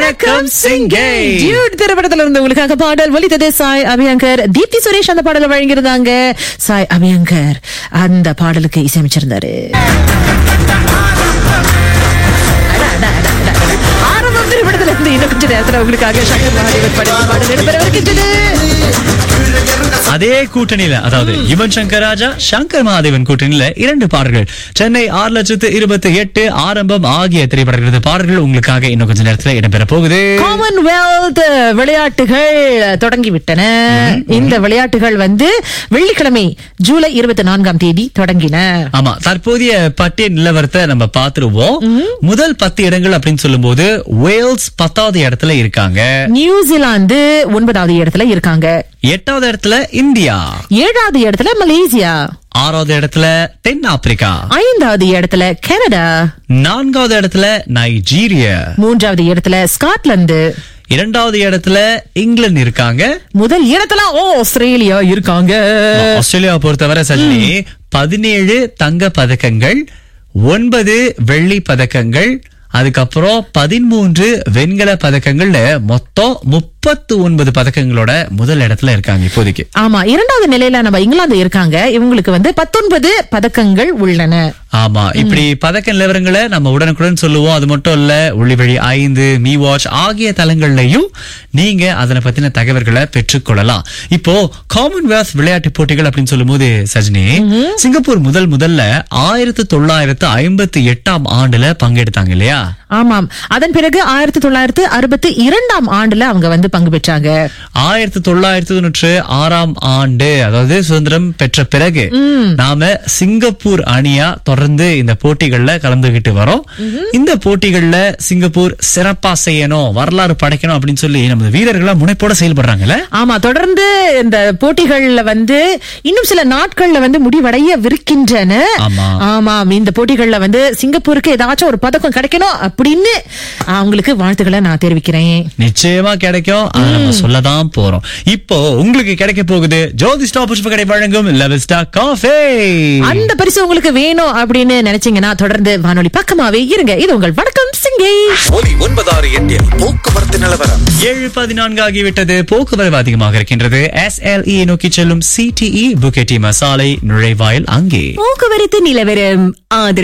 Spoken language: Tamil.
வணக்கம் சிங்கை டியூட் திரைப்படத்துல இருந்து உங்களுக்காக பாடல் ஒலித்தது சாய் அபியங்கர் தீப்தி சுரேஷ் அந்த பாடலை வழங்கியிருந்தாங்க சாய் அபியங்கர் அந்த பாடலுக்கு இசையமைச்சிருந்தாரு அட, அட, அட, அட, அட. ஆரம்பம் திரைப்படத்துல இருந்து இன்னும் கொஞ்ச நேரத்துல உங்களுக்காக சங்கர் மகாதேவன் பாடிய பாடல் இடம்பெற இருக்கின்றது அதே கூட்டணியில அதாவது யுவன் சங்கர் ராஜா சங்கர் மகாதேவன் கூட்டணியில இரண்டு பாடல்கள் சென்னை ஆறு லட்சத்து இருபத்தி எட்டு ஆரம்பம் ஆகிய திரைப்படங்களது பாடல்கள் உங்களுக்காக இன்னும் கொஞ்ச நேரத்துல இடம்பெற போகுது காமன்வெல்த் விளையாட்டுகள் தொடங்கிவிட்டன இந்த விளையாட்டுகள் வந்து வெள்ளிக்கிழமை ஜூலை இருபத்தி நான்காம் தேதி தொடங்கின ஆமா தற்போதைய பட்டியல் நிலவரத்தை நம்ம பாத்துருவோம் முதல் பத்து இடங்கள் அப்படின்னு சொல்லும்போது வேல்ஸ் பத்தாவது இடத்துல இருக்காங்க நியூசிலாந்து ஒன்பதாவது இடத்துல இருக்காங்க எட்டாவது இடத்துல இந்தியா ஏழாவது இடத்துல மலேசியா ஆறாவது இடத்துல தென் ஆப்பிரிக்கா ஐந்தாவது இடத்துல கனடா நான்காவது இடத்துல நைஜீரியா மூன்றாவது இடத்துல ஸ்காட்லாந்து இரண்டாவது இடத்துல இங்கிலாந்து இருக்காங்க முதல் இடத்துல ஆஸ்திரேலியா இருக்காங்க ஆஸ்திரேலியாவை பொறுத்தவரை சஜினி பதினேழு தங்க பதக்கங்கள் ஒன்பது வெள்ளி பதக்கங்கள் அதுக்கப்புறம் பதிமூன்று வெண்கல பதக்கங்கள்ல மொத்தம் முப்பத்து ஒன்பது பதக்கங்களோட முதல் இடத்துல இருக்காங்க இப்போதைக்கு ஆமா இரண்டாவது நிலையில நம்ம இங்கிலாந்து இருக்காங்க இவங்களுக்கு வந்து பத்தொன்பது பதக்கங்கள் உள்ளன ஆமா இப்படி பதக்க நிலவரங்களை நம்ம உடனுக்குடன் சொல்லுவோம் அது மட்டும் இல்ல ஒளிவழி ஐந்து மீ வாட்ச் ஆகிய தளங்கள்லயும் நீங்க அதனை பத்தின தகவல்களை பெற்றுக்கொள்ளலாம் இப்போ காமன்வெல்த் விளையாட்டு போட்டிகள் அப்படின்னு சொல்லும்போது சஜினி சிங்கப்பூர் முதல் முதல்ல ஆயிரத்தி தொள்ளாயிரத்து ஐம்பத்தி எட்டாம் ஆண்டுல பங்கெடுத்தாங்க இல்லையா ஆமாம் அதன் பிறகு ஆயிரத்தி தொள்ளாயிரத்து அறுபத்தி இரண்டாம் ஆண்டுல அவங்க வந்து பங்கு பெற்றாங்க ஆயிரத்தி தொள்ளாயிரத்தி தொண்ணூற்று ஆறாம் ஆண்டு அதாவது சுதந்திரம் பெற்ற பிறகு நாம சிங்கப்பூர் அணியா தொடர்ந்து இந்த போட்டிகள்ல கலந்துகிட்டு வரோம் இந்த போட்டிகள்ல சிங்கப்பூர் சிறப்பா செய்யணும் வரலாறு படைக்கணும் அப்படின்னு சொல்லி நமது வீரர்களா முனைப்போட செயல்படுறாங்கல்ல ஆமா தொடர்ந்து இந்த போட்டிகள்ல வந்து இன்னும் சில நாட்கள்ல வந்து முடிவடையவிருக்கின்றன ஆமா. ஆமாம் இந்த போட்டிகள்ல வந்து சிங்கப்பூருக்கு ஏதாச்சும் ஒரு பதக்கம் கிடைக்கணும் அப்படின்னு அவங்களுக்கு வாழ்த்துக்களை நான் தெரிவிக்கிறேன் நிச்சயமா கிடைக்கும் அதை நம்ம சொல்லதான் போறோம் இப்போ உங்களுக்கு கிடைக்க போகுது ஜோதி ஸ்டாப் புஷ்ப கடை வழங்கும் லெவல் ஸ்டார் காஃபே அந்த பரிசு உங்களுக்கு வேணும் அப்படின்னு நினைச்சீங்கன்னா தொடர்ந்து வானொலி பக்கமாவே இருங்க இது உங்கள் வணக்கம் சிங்கை ஒலி ஒன்பதாறு எட்டில் போக்குவரத்து நிலவரம் ஏழு பதினான்கு ஆகிவிட்டது போக்குவரவு அதிகமாக இருக்கின்றது எஸ்எல்இ நோக்கி செல்லும் சிடிஇ புகெட்டி மசாலை நுழைவாயில் அங்கே போக்குவரத்து நிலவரம் ஆதரவு